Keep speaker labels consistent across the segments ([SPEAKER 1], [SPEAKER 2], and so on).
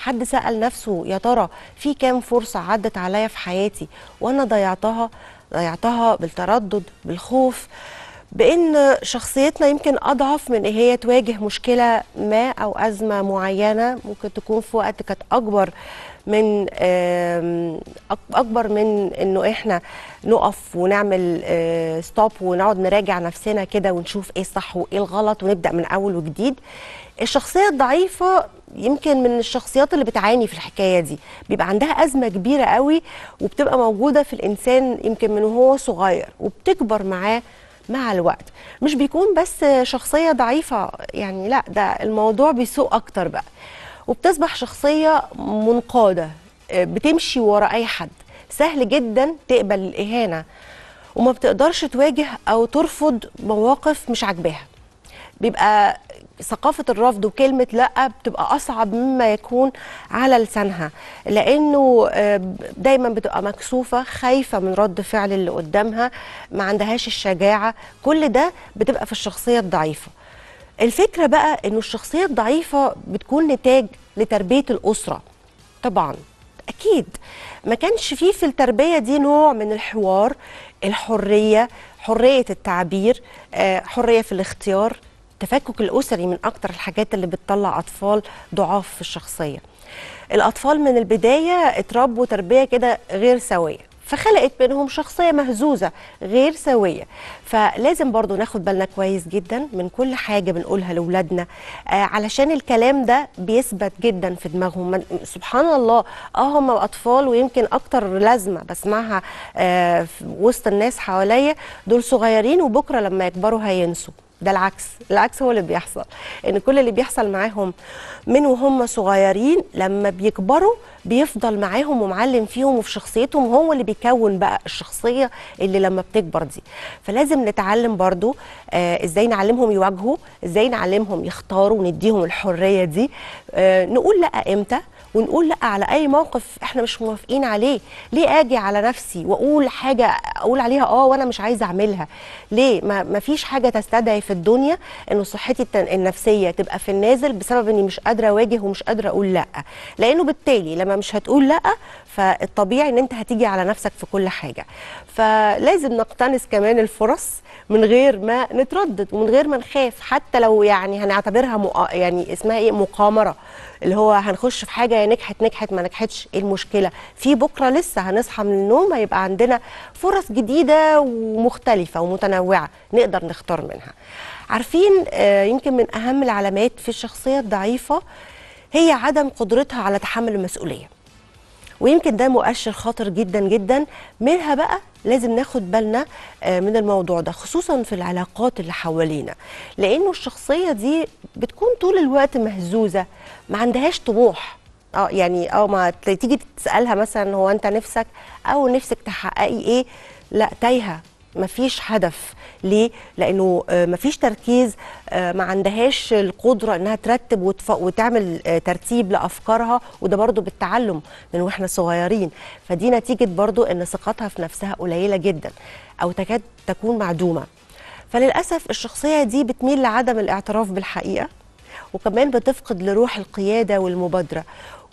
[SPEAKER 1] حد سأل نفسه يا ترى في كام فرصة عدت عليا في حياتي وأنا ضيعتها ضيعتها بالتردد بالخوف بان شخصيتنا يمكن اضعف من ان هي تواجه مشكله ما او ازمه معينه ممكن تكون في وقت كانت اكبر من آم، أك- اكبر من انه احنا نقف ونعمل ستوب ونقعد نراجع نفسنا كده ونشوف ايه الصح وايه الغلط ونبدا من اول وجديد الشخصيه الضعيفه يمكن من الشخصيات اللي بتعاني في الحكايه دي بيبقى عندها ازمه كبيره قوي وبتبقى موجوده في الانسان يمكن من وهو صغير وبتكبر معاه مع الوقت مش بيكون بس شخصيه ضعيفه يعني لا ده الموضوع بيسوء اكتر بقى وبتصبح شخصيه منقاده آه، بتمشي ورا اي حد سهل جدا تقبل الاهانه وما بتقدرش تواجه او ترفض مواقف مش عاجباها بيبقى ثقافة الرفض وكلمة لأ بتبقى أصعب مما يكون على لسانها لأنه آه، دايما بتبقى مكسوفة خايفة من رد فعل اللي قدامها ما عندهاش الشجاعة كل ده بتبقى في الشخصية الضعيفة الفكرة بقى إنه الشخصية الضعيفة بتكون نتاج لتربية الأسرة طبعا اكيد ما كانش فيه في التربيه دي نوع من الحوار الحريه حريه التعبير آه، حريه في الاختيار التفكك الاسري من اكتر الحاجات اللي بتطلع اطفال ضعاف في الشخصيه الاطفال من البدايه اتربوا تربيه كده غير سويه فخلقت منهم شخصية مهزوزة غير سوية فلازم برضو ناخد بالنا كويس جدا من كل حاجة بنقولها لأولادنا آه علشان الكلام ده بيثبت جدا في دماغهم من سبحان الله اه هم أطفال ويمكن أكتر لازمة بسمعها آه في وسط الناس حواليا دول صغيرين وبكرة لما يكبروا هينسوا ده العكس العكس هو اللي بيحصل ان كل اللي بيحصل معاهم من وهم صغيرين لما بيكبروا بيفضل معاهم ومعلم فيهم وفي شخصيتهم هو اللي بيكون بقى الشخصيه اللي لما بتكبر دي فلازم نتعلم برضو آه ازاي نعلمهم يواجهوا ازاي نعلمهم يختاروا ونديهم الحريه دي آه نقول لا امتى ونقول لا على اي موقف احنا مش موافقين عليه ليه اجي على نفسي واقول حاجه اقول عليها اه وانا مش عايزه اعملها ليه ما ما فيش حاجه تستدعي في الدنيا انه صحتي التن- النفسيه تبقى في النازل بسبب اني مش قادره اواجه ومش قادره اقول لا لانه بالتالي لما مش هتقول لا فالطبيعي ان انت هتيجي على نفسك في كل حاجه فلازم نقتنص كمان الفرص من غير ما نتردد ومن غير ما نخاف حتى لو يعني هنعتبرها مقا... يعني اسمها ايه مقامره اللي هو هنخش في حاجه يا نجحت نجحت ما نجحتش ايه المشكله في بكره لسه هنصحى من النوم هيبقى عندنا فرص جديده ومختلفه ومتنوعه نقدر نختار منها عارفين آه، يمكن من اهم العلامات في الشخصيه الضعيفه هي عدم قدرتها على تحمل المسؤوليه ويمكن ده مؤشر خطر جدا جدا منها بقى لازم ناخد بالنا آه، من الموضوع ده خصوصا في العلاقات اللي حوالينا لانه الشخصيه دي بتكون طول الوقت مهزوزه ما عندهاش طموح اه يعني اه ما ت- تيجي تسالها مثلا هو انت نفسك او نفسك تحققي ايه لا تايهه مفيش هدف ليه لانه آه، مفيش تركيز آه، ما عندهاش القدره انها ترتب وتف... وتعمل آه، ترتيب لافكارها وده برضو بالتعلم من واحنا صغيرين فدي نتيجه برضو ان ثقتها في نفسها قليله جدا او تكاد تكون معدومه فللاسف الشخصيه دي بتميل لعدم الاعتراف بالحقيقه وكمان بتفقد لروح القياده والمبادره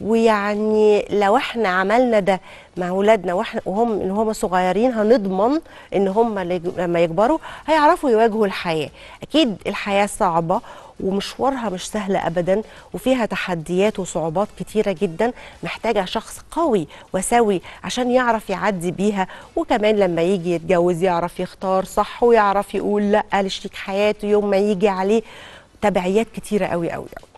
[SPEAKER 1] ويعني لو احنا عملنا ده مع ولادنا واحنا وهم ان هم صغيرين هنضمن ان هم لج- لما يكبروا هيعرفوا يواجهوا الحياه اكيد الحياه صعبه ومشوارها مش سهل ابدا وفيها تحديات وصعوبات كتيره جدا محتاجه شخص قوي وسوي عشان يعرف يعدي بيها وكمان لما يجي يتجوز يعرف يختار صح ويعرف يقول لا لشريك حياته يوم ما يجي عليه تبعيات كتيره قوي قوي قوي